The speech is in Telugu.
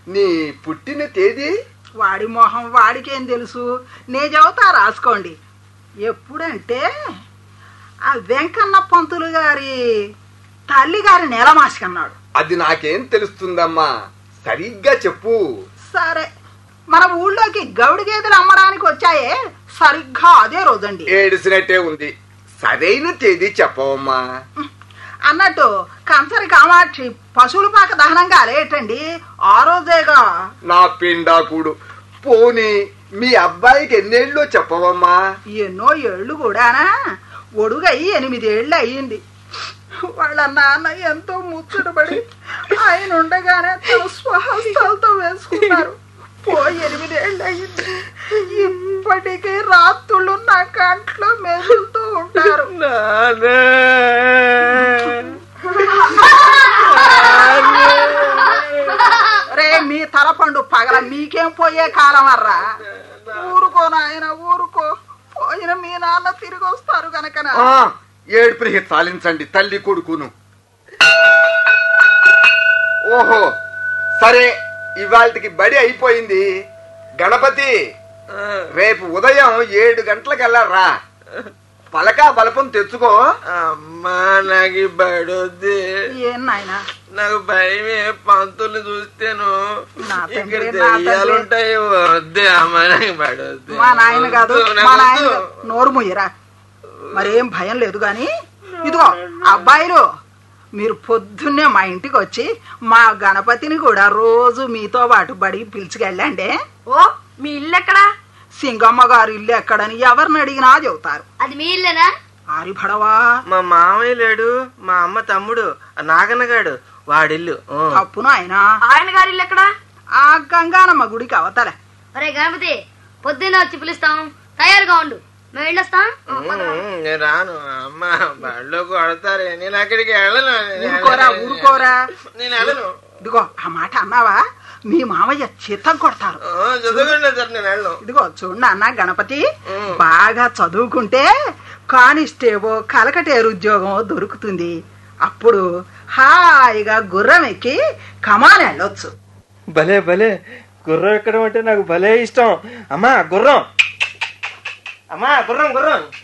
నీ పుట్టిన తేదీ వాడి మొహం వాడికేం తెలుసు నే చెబుతా రాసుకోండి ఎప్పుడంటే ఆ వెంకన్న పంతులు గారి తల్లి గారి నెలమాసికన్నాడు అది నాకేం తెలుస్తుందమ్మా సరిగ్గా చెప్పు సరే మన ఊళ్ళోకి గౌడి గేదెలు అమ్మడానికి వచ్చాయే సరిగ్గా అదే రోజండి ఏడిసినట్టే ఉంది సరైన తేదీ చెప్పవమ్మా అన్నట్టు కంచరి కామాక్షి పశువుల పాక దహనం కాలేటండి ఆ రోజేగా నా పిండాకుడు పోనీ మీ అబ్బాయికి ఎన్నేళ్ళో చెప్పవమ్మా ఎన్నో ఏళ్ళు కూడానా ఒడుగయి ఎనిమిదేళ్ళు అయ్యింది వాళ్ళ నాన్న ఎంతో ముచ్చటపడి ఆయన ఉండగానే తన స్వహస్తాలతో వేసుకున్నారు పోయి ఎనిమిదేళ్ళు అయ్యింది ఇప్పటికీ రాత్రులు నా కంట్లో మెదులుతూ ఉంటారు రే మీ తలపండు పగల మీకేం పోయే కాలం అర్రా ఊరుకో నాయన ఊరుకో పోయిన మీ నాన్న తిరిగి వస్తారు గనకన ఆ, ఏడుపుని తాలించండి తల్లి కొడుకును ఓహో సరే ఇవాళకి బడి అయిపోయింది గణపతి రేపు ఉదయం ఏడు గంటలకల్లా రా పలకా బలపం తెచ్చుకో అమ్మా నాకు ఈ బడొద్ది ఏం నాయనా నాకు భయమే పంతులు చూస్తేను నా ఇక్కడ తండ్రి, నా తండ్రి. దెయ్యాలుంటాయి వద్దే అమ్మా నాకు బడొద్ది మా నాయన కాదు వద్దు, మా నాకు నాయన వద్దు. కాదు. నోరు ముయ్యరా మరేం భయం లేదు గాని ఇదిగో అబ్బాయిలు మీరు పొద్దున్నే మా ఇంటికి వచ్చి మా గణపతిని కూడా రోజు మీతో పాటు బడికి పిలుచుకెళ్ళండి ఓ మీ ఇల్లు ఎక్కడా సింగమ్మ గారు ఇల్లు ఎక్కడని ఎవరిని అడిగినా చెబుతారు అది మీ ఇల్లేనా ఆరిభడవా మా మామయ్య లేడు మా అమ్మ తమ్ముడు ఆ నాగన్నగాడు వాడిల్లు ఊ. తప్పును ఆయన ఆయన గారి ఇల్లు ఎక్కడా ఆ గంగానమ్మ గుడికి అవతల ఒరే గణపతి పొద్దున్న వచ్చి పిలుస్తాం తయారుగా ఉండు మేము వెళ్ళొస్తాం ఉమ్, నేను రాను అమ్మ బడిలో కొడతారే నేను అక్కడికి వెళ్ళను నేను ఊరుకోరా వెళ్ళను. ఊరుకోరా నేను వెళ్ళను ఇదిగో ఆ మాట అన్నావా మీ మామయ్య చిత్తం కొడతారు ఆ, చదువుకోండి సార్ నేను వెళ్ళను ఇదిగో చూడు అన్న గణపతి ఉం. బాగా చదువుకుంటే కానిస్టేబో కలకటేరు ఉద్యోగం దొరుకుతుంది అప్పుడు హాయిగా గుర్రం ఎక్కి కమాన్ వెళ్ళొచ్చు భలే భలే గుర్రం ఎక్కడం అంటే నాకు భలే ఇష్టం అమ్మా గుర్రం అమ్మా గుర్రం గుర్రం